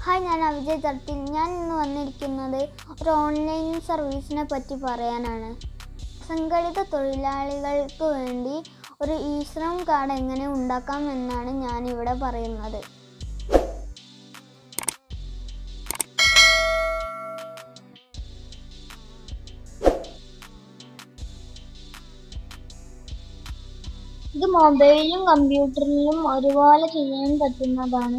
Hi ഞാൻ അവിജയ് തട്ടിൽ ഞാൻ ഇന്ന് വന്നിരിക്കുന്നത് ഒരു ഓൺലൈൻ സർവീസിനെ പറ്റി പറയാനാണ് സംഘടിത തൊഴിലാളികൾക്ക് വേണ്ടി ഒരു ഇ ശ്രം കാർഡ് എങ്ങനെ ഉണ്ടാക്കാം എന്നാണ് ഞാൻ ഇവിടെ പറയുന്നത് ഇത് മൊബൈലും കമ്പ്യൂട്ടറിലും ഒരുപോലെ ചെയ്യാൻ പറ്റുന്നതാണ്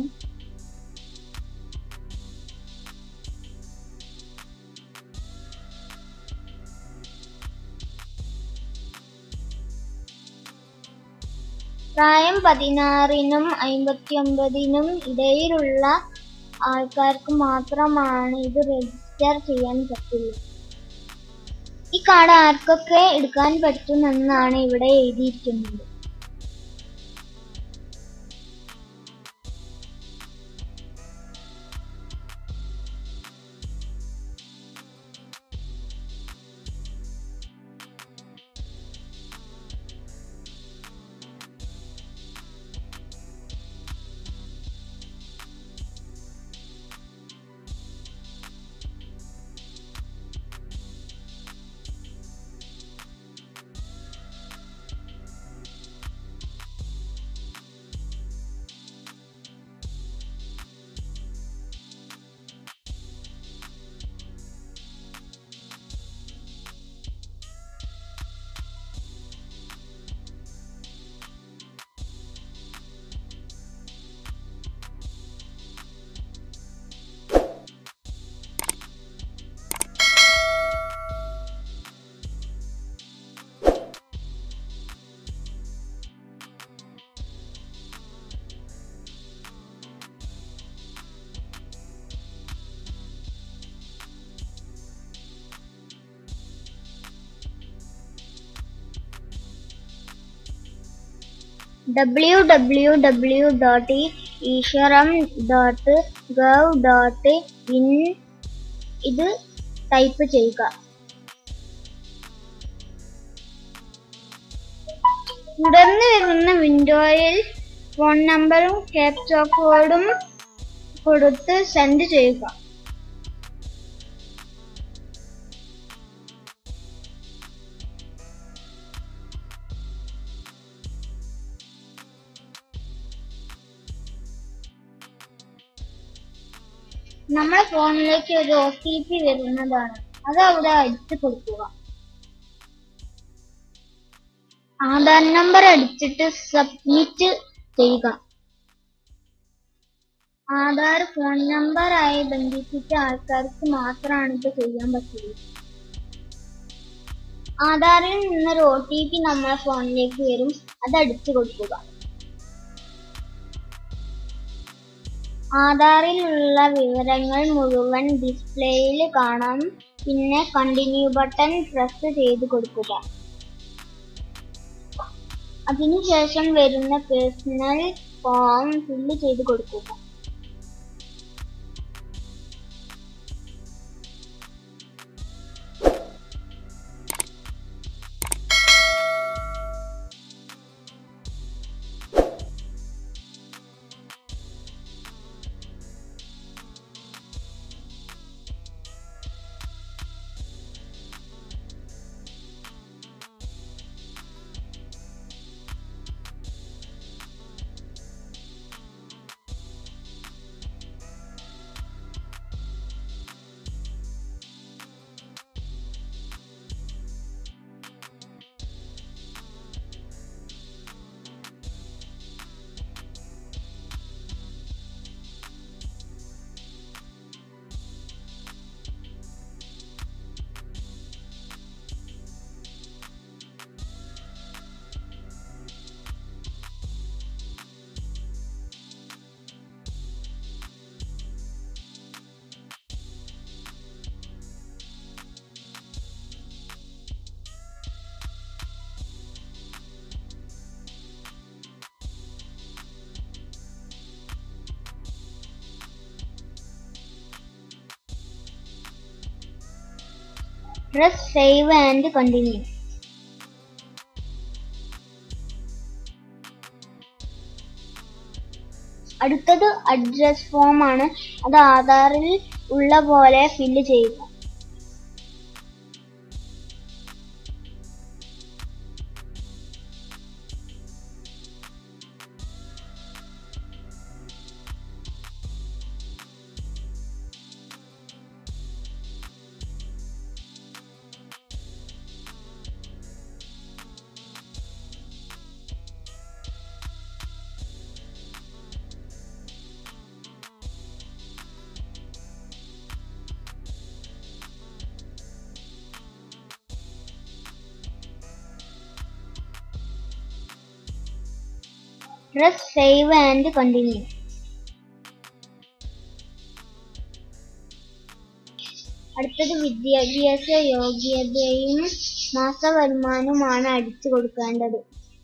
പ്രായം പതിനാറിനും അമ്പത്തി ഒമ്പതിനും ഇടയിലുള്ള ആൾക്കാർക്ക് മാത്രമാണ് ഇത് രജിസ്റ്റർ ചെയ്യാൻ പറ്റുള്ളൂ ഈ കാർഡ് ആർക്കൊക്കെ എടുക്കാൻ പറ്റുമെന്നാണ് ഇവിടെ എഴുതിയിരിക്കുന്നത് W W W dot eShram dot gov dot in ഇത് ടൈപ്പ് ചെയ്യുക തുടർന്ന് വരുന്ന വിൻഡോയിൽ ഫോൺ നമ്പറും ക്യാപ്ച കോഡും കൊടുത്ത് സെൻഡ് ചെയ്യുക നമ്മുടെ ഫോണിലേക്ക് ഒരു ഒ ടി പി വരുന്നതാണ് അത് അവിടെ അടിച്ചു കൊടുക്കുക ആധാർ നമ്പർ അടിച്ചിട്ട് സബ്മിറ്റ് ചെയ്യുക ആധാർ ഫോൺ നമ്പറായി ബന്ധിപ്പിച്ച ആൾക്കാർക്ക് മാത്രമാണ് ഇത് ചെയ്യാൻ പറ്റുള്ളൂ ആധാറിൽ നിന്നൊരു ഒ ടി പി നമ്മുടെ ഫോണിലേക്ക് വരും അത് അടിച്ചു കൊടുക്കുക ആധാറിലുള്ള വിവരങ്ങൾ മുഴുവൻ ഡിസ്പ്ലേയിൽ കാണാം പിന്നെ കണ്ടിന്യൂ ബട്ടൺ പ്രസ് ചെയ്ത് കൊടുക്കുക അതിനുശേഷം വരുന്ന പേഴ്സണൽ ഫോം ഫില്ല് ചെയ്ത് കൊടുക്കുക Press save and continue. അടുത്തത് അഡ്രസ് ഫോം ആണ് അത് ആധാറിൽ ഉള്ള പോലെ ഫില്ല് ചെയ്യുക പ്രസ് സേവ് ആൻഡ് കണ്ടിന്യൂ അടുത്തത് വിദ്യാഭ്യാസ യോഗ്യതയും മാസ വരുമാനവുമാണ് അടിച്ചു കൊടുക്കേണ്ടത്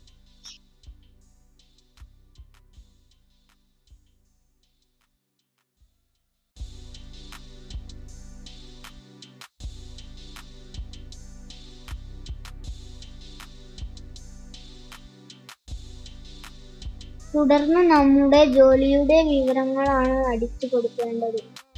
തുടർന്ന് നമ്മുടെ ജോലിയുടെ വിവരങ്ങളാണ് അടിച്ചു കൊടുക്കേണ്ടത്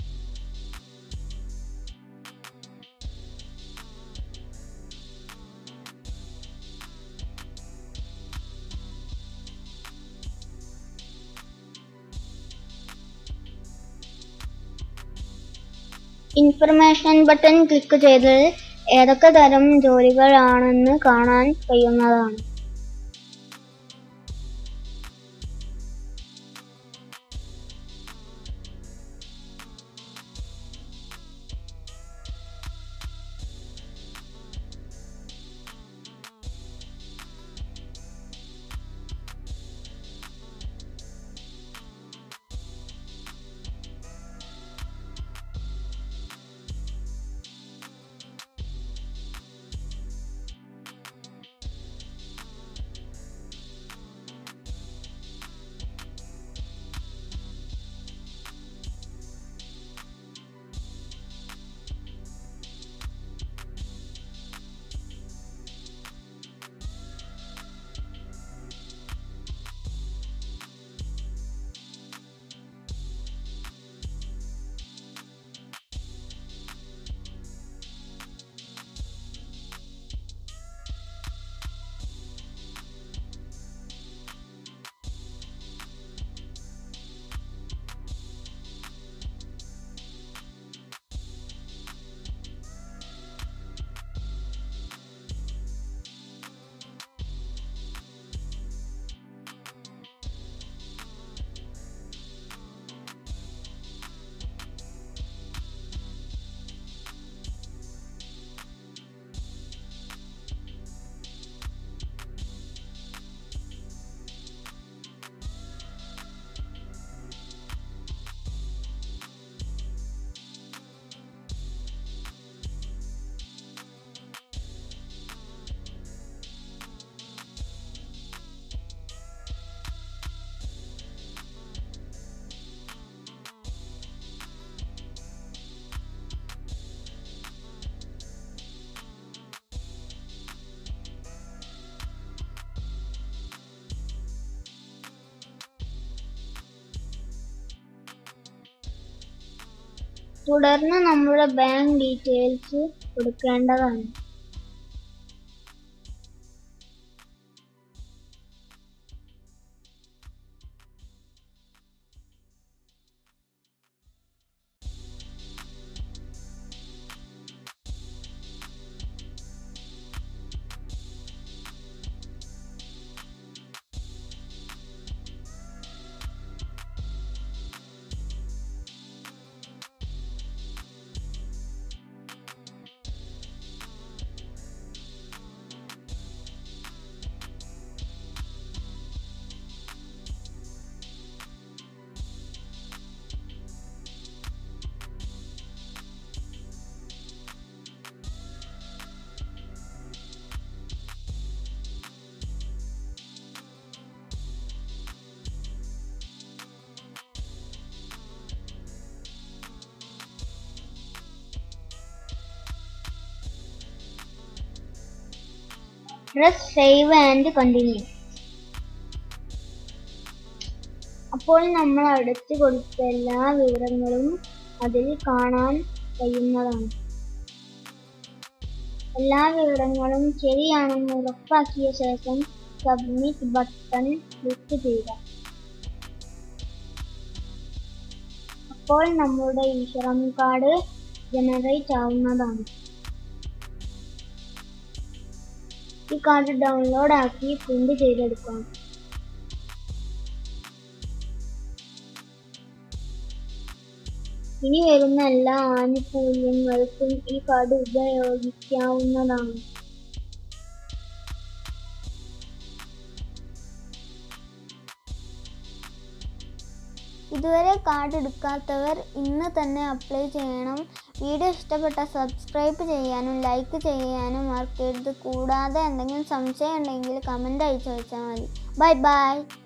ഇൻഫർമേഷൻ ബട്ടൺ ക്ലിക്ക് ചെയ്ത് ഏതൊക്കെ തരം ജോലികളാണെന്ന് കാണാൻ കഴിയുന്നതാണ് തുടർന്ന് നമ്മുടെ ബാങ്ക് ഡീറ്റെയിൽസ് കൊടുക്കേണ്ടതാണ് പ്രസ് സേവ് ആൻഡ് കണ്ടിന്യൂ അപ്പോൾ നമ്മൾ അടച്ചു കൊടുത്ത എല്ലാ വിവരങ്ങളും അതിൽ കാണാൻ കഴിയുന്നതാണ് എല്ലാ വിവരങ്ങളും ശരിയാണെന്ന് ഉറപ്പാക്കിയ ശേഷം സബ്മിറ്റ് ബട്ടൺ ക്ലിക്ക് ചെയ്യുക അപ്പോൾ നമ്മുടെ ഇൻഷുറൻ കാർഡ് ജനറേറ്റ് ആവുന്നതാണ് ഈ കാർഡ് ഡൗൺലോഡ് ആക്കി പ്രിന്റ് ചെയ്തെടുക്കാം ഇനി വരുന്ന എല്ലാ ആനുകൂല്യങ്ങൾക്കും ഈ കാർഡ് ഉപയോഗിക്കാവുന്നതാണ് ഇതുവരെ കാർഡ് എടുക്കാത്തവർ ഇന്ന് തന്നെ അപ്ലൈ ചെയ്യണം വീഡിയോ ഇഷ്ടപ്പെട്ടാൽ സബ്സ്ക്രൈബ് ചെയ്യാനും ലൈക്ക് ചെയ്യാനും മറക്കരുത് കൂടാതെ എന്തെങ്കിലും സംശയം ഉണ്ടെങ്കിൽ കമൻ്റ് അയച്ചു വെച്ചാൽ മതി ബൈ ബൈ